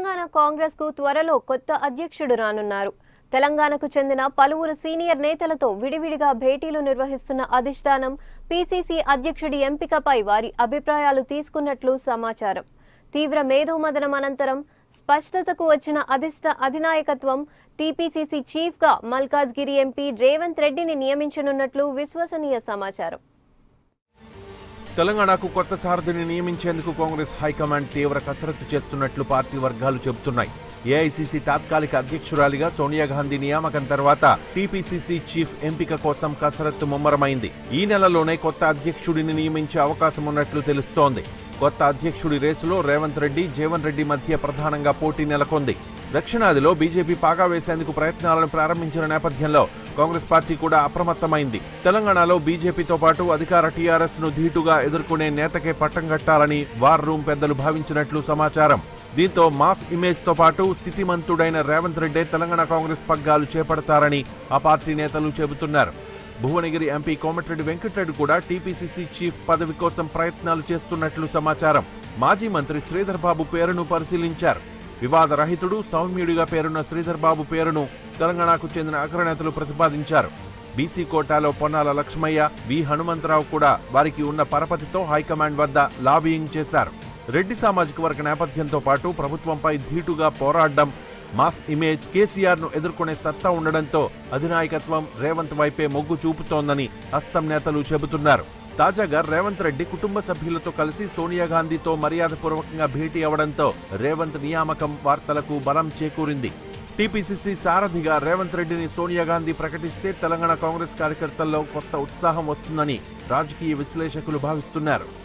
తెలంగాణ కాంగ్రెస్ కు త్వరలో కొత్త అధ్యక్షుడు రానున్నారు తెలంగాణకు చెందిన పలువురు సీనియర్ నేతలతో విడివిడిగా భేటీలు నిర్వహిస్తున్న అధిష్టానం పీసీసీ అధ్యక్షుడి ఎంపికపై వారి అభిప్రాయాలు తీసుకున్నట్లు సమాచారం తీవ్ర మేధోమదనం అనంతరం స్పష్టతకు వచ్చిన అధిష్ట అధినాయకత్వం టీపీసీసీ చీఫ్గా మల్కాజ్గిరి ఎంపీ రేవంత్ రెడ్డిని నియమించనున్నట్లు విశ్వసనీయ సమాచారం తెలంగాణకు కొత్త సారథిని నియమించేందుకు కాంగ్రెస్ హైకమాండ్ తీవ్ర కసరత్తు చేస్తున్నట్లు పార్టీ వర్గాలు చెబుతున్నాయి ఏఐసీసీ తాత్కాలిక అధ్యక్షురాలిగా సోనియా గాంధీ నియామకం తర్వాత టీపీసీసీ చీఫ్ ఎంపిక కోసం కసరత్తు ముమ్మరమైంది ఈ నెలలోనే కొత్త అధ్యక్షుడిని నియమించే అవకాశం ఉన్నట్లు తెలుస్తోంది కొత్త అధ్యక్షుడి రేసులో రేవంత్ రెడ్డి జీవన్ రెడ్డి మధ్య ప్రధానంగా పోటీ నెలకొంది దక్షిణాదిలో బీజేపీ పాగా వేసేందుకు ప్రయత్నాలను ప్రారంభించిన నేపథ్యంలో కాంగ్రెస్ పార్టీ కూడా అప్రమత్తమైంది తెలంగాణలో బీజేపీతో పాటు అధికార టీఆర్ఎస్ ను ధీటుగా ఎదుర్కొనే నేతకే పట్టం కట్టాలని వార్ రూమ్ పెద్దలు భావించినట్లు సమాచారం దీంతో మాస్ ఇమేజ్ తో పాటు స్థితిమంతుడైన రేవంత్ రెడ్డి తెలంగాణ కాంగ్రెస్ పగ్గాలు చేపడతారని ఆ పార్టీ నేతలు చెబుతున్నారు భువనగిరి ఎంపీ కోమటిరెడ్డి వెంకటరెడ్డి కూడా టీపీసీసీ చీఫ్ పదవి కోసం ప్రయత్నాలు చేస్తున్నట్లు సమాచారం మాజీ మంత్రి శ్రీధర్ బాబు పేరును పరిశీలించారు వివాద రహితుడు సౌమ్యుడిగా పేరున్న శ్రీధర్ బాబు పేరును తెలంగాణకు చెందిన అగ్రనేతలు ప్రతిపాదించారు బీసీ కోటాలో పొన్నాల లక్ష్మయ్య వి హనుమంతరావు కూడా వారికి ఉన్న పరపతితో హైకమాండ్ వద్ద లాబియింగ్ చేశారు రెడ్డి సామాజిక వర్గ నేపథ్యంతో పాటు ప్రభుత్వంపై ధీటుగా పోరాడడం మాస్ ఇమేజ్ కేసీఆర్ ను ఎదుర్కొనే సత్తా ఉండడంతో అధినాయకత్వం రేవంత్ వైపే మొగ్గు చూపుతోందని హస్తం నేతలు చెబుతున్నారు తాజాగా రేవంత్ రెడ్డి కుటుంబ సభ్యులతో కలిసి సోనియా గాంధీతో మర్యాదపూర్వకంగా భేటీ అవడంతో రేవంత్ నియామకం వార్తలకు బలం చేకూరింది టీపీసీసీ సారథిగా రేవంత్ రెడ్డిని సోనియా గాంధీ ప్రకటిస్తే తెలంగాణ కాంగ్రెస్ కార్యకర్తల్లో కొత్త ఉత్సాహం వస్తుందని రాజకీయ విశ్లేషకులు భావిస్తున్నారు